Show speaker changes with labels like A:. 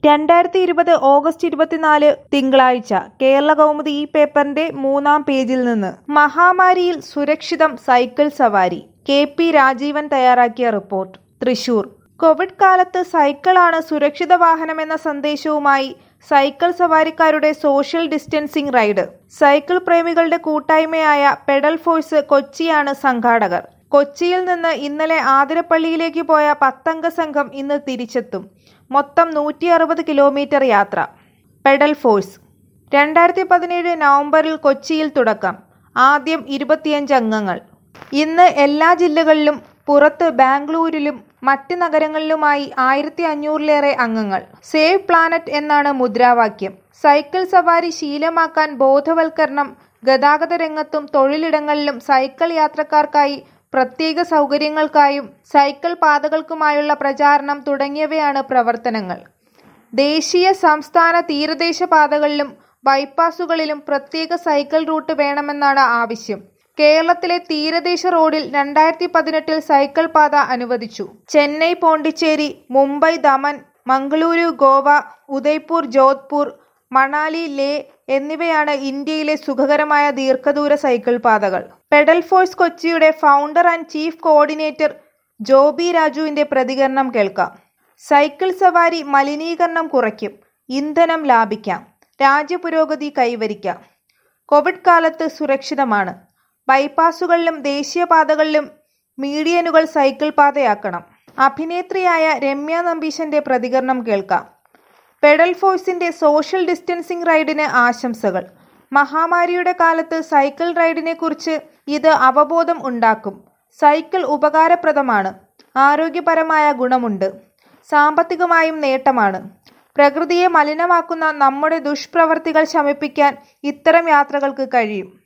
A: രണ്ടായിരത്തി ഇരുപത് ഓഗസ്റ്റ് ഇരുപത്തിനാല് തിങ്കളാഴ്ച കേരള കൗമുദി ഈ പേപ്പറിന്റെ മൂന്നാം പേജിൽ നിന്ന് മഹാമാരിയിൽ സുരക്ഷിതം സൈക്കിൾ സവാരി കെ പി രാജീവൻ തയ്യാറാക്കിയ റിപ്പോർട്ട് തൃശൂർ കോവിഡ് കാലത്ത് സൈക്കിളാണ് സുരക്ഷിത വാഹനമെന്ന സന്ദേശവുമായി സൈക്കിൾ സവാരിക്കാരുടെ സോഷ്യൽ ഡിസ്റ്റൻസിംഗ് റൈഡ് സൈക്കിൾ പ്രേമികളുടെ കൂട്ടായ്മയായ പെഡൽ ഫോഴ്സ് കൊച്ചിയാണ് സംഘാടകർ കൊച്ചിയിൽ നിന്ന് ഇന്നലെ ആതിരപ്പള്ളിയിലേക്ക് പോയ പത്തംഗ സംഘം ഇന്ന് തിരിച്ചെത്തും മൊത്തം നൂറ്റി അറുപത് കിലോമീറ്റർ യാത്ര പെഡൽ ഫോഴ്സ് രണ്ടായിരത്തി പതിനേഴ് നവംബറിൽ കൊച്ചിയിൽ തുടക്കം ആദ്യം ഇരുപത്തിയഞ്ച് അംഗങ്ങൾ ഇന്ന് എല്ലാ ജില്ലകളിലും പുറത്ത് ബാംഗ്ലൂരിലും മറ്റ് നഗരങ്ങളിലുമായി ആയിരത്തി അഞ്ഞൂറിലേറെ അംഗങ്ങൾ സേവ് പ്ലാനറ്റ് എന്നാണ് മുദ്രാവാക്യം സൈക്കിൾ സവാരി ശീലമാക്കാൻ ബോധവൽക്കരണം ഗതാഗത രംഗത്തും തൊഴിലിടങ്ങളിലും സൈക്കിൾ യാത്രക്കാർക്കായി പ്രത്യേക സൗകര്യങ്ങൾക്കായും സൈക്കിൾ പാതകൾക്കുമായുള്ള പ്രചാരണം തുടങ്ങിയവയാണ് പ്രവർത്തനങ്ങൾ ദേശീയ സംസ്ഥാന തീരദേശ പാതകളിലും ബൈപ്പാസുകളിലും പ്രത്യേക സൈക്കിൾ റൂട്ട് വേണമെന്നാണ് ആവശ്യം കേരളത്തിലെ തീരദേശ റോഡിൽ രണ്ടായിരത്തി പതിനെട്ടിൽ സൈക്കിൾ പാത അനുവദിച്ചു ചെന്നൈ പോണ്ടിച്ചേരി മുംബൈ ദമൻ മംഗളൂരു ഗോവ ഉദയ്പൂർ ജോധ്പൂർ മണാലി ലേ എന്നിവയാണ് ഇന്ത്യയിലെ സുഖകരമായ ദീർഘദൂര സൈക്കിൾ പാതകൾ പെഡൽ ഫോഴ്സ് കൊച്ചിയുടെ founder and chief coordinator Joby രാജുവിന്റെ പ്രതികരണം കേൾക്കാം സൈക്കിൾ സവാരി മലിനീകരണം കുറയ്ക്കും ഇന്ധനം ലാഭിക്കാം രാജ്യപുരോഗതി കൈവരിക്കാം കോവിഡ് കാലത്ത് സുരക്ഷിതമാണ് ബൈപ്പാസുകളിലും ദേശീയപാതകളിലും മീഡിയനുകൾ സൈക്കിൾ പാതയാക്കണം അഭിനേത്രിയായ രമ്യ നമ്പീശന്റെ പ്രതികരണം കേൾക്കാം പെഡൽ ഫോഴ്സിന്റെ സോഷ്യൽ ഡിസ്റ്റൻസിംഗ് റൈഡിന് ആശംസകൾ മഹാമാരിയുടെ കാലത്ത് സൈക്കിൾ റൈഡിനെ കുറിച്ച് ഇത് അവബോധം ഉണ്ടാക്കും സൈക്കിൾ ഉപകാരപ്രദമാണ് ആരോഗ്യപരമായ ഗുണമുണ്ട് സാമ്പത്തികമായും നേട്ടമാണ് പ്രകൃതിയെ മലിനമാക്കുന്ന നമ്മുടെ ദുഷ്പ്രവർത്തികൾ ശമിപ്പിക്കാൻ ഇത്തരം യാത്രകൾക്ക് കഴിയും